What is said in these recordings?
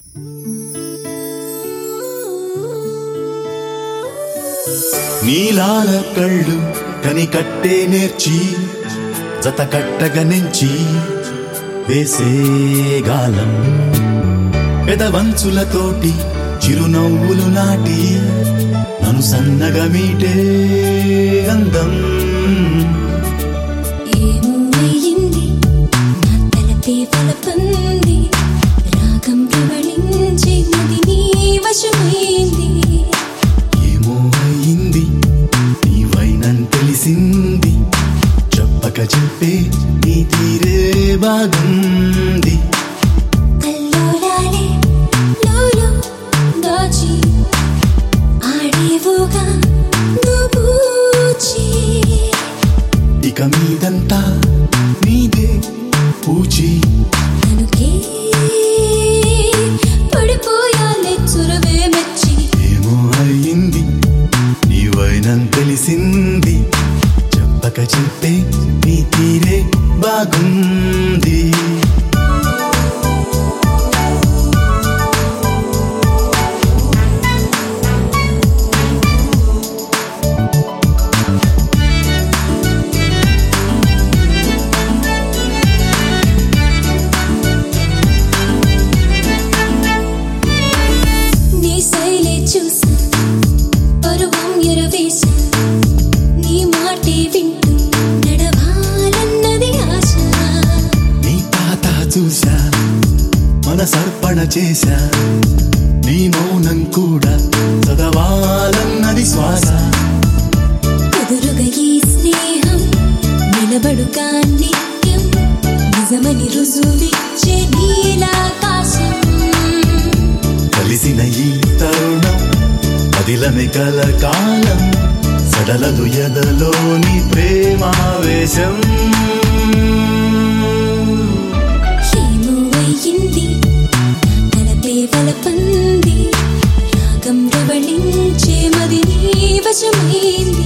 నీలాల కళ్ళు కని కట్టే నేర్చి జత కట్టగా నెంచి వేసే గాలం పెదవంచులతోటి చిరునవ్వులు నాటి నన్ను సన్నగా మీటే అందం ఏమో అయ్యింది నా తలపే ఫలపంది రాగం ప్రవళించి మది నీ వశమైంది ఏమో అయింది నీవైనని తెలిసింది చెప్పక చెప్పే నీ తీరే బాగుంది కల్లోలాలే లోలో దాచి ఆడేవుగా నువ్వూచి ఇక మీదంతా నీదే పూచి తనుకే పడిపోయాలే చురవే మెచ్చి ఏమో అయింది నీవైనని తెలిసింది చెప్పక చెప్పే నీ తీరే బాగుంది నీ శైలే చూసా పరువం ఎరవేశా నీ మాటే వింటూ నడవాలన్నది ఆశ నీ తాత చూశా మన సర్పణ చేశా నీ మౌనం కూడా చదవాలన్నది శ్వాస కుదురుగా ఈ స్నేహం నిలబడుగా నిత్యం నిజమని రుజువిచ్చే నీలాకాశం కలిసిన ఈ తరుణం కదిలమే కల కాలం సడలదు ఎదలోని ప్రేమావేశం ఏమో అయ్యింది నా తలపే వలపంది రాగం రవళించే మది నీ వశమైంది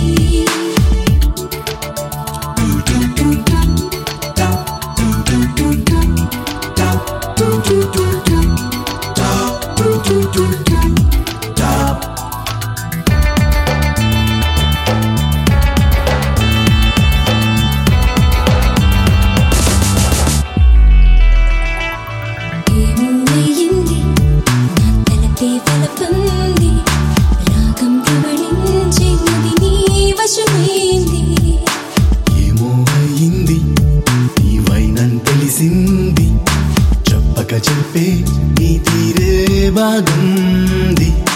ఏమో అయ్యింది నా తలపే వలపంది రాగం ప్రవళించే మది నీ వశమైంది ఏమో అయింది నీవైనని తెలిసింది చెప్పక చెప్పే నీ తీరే బాగుంది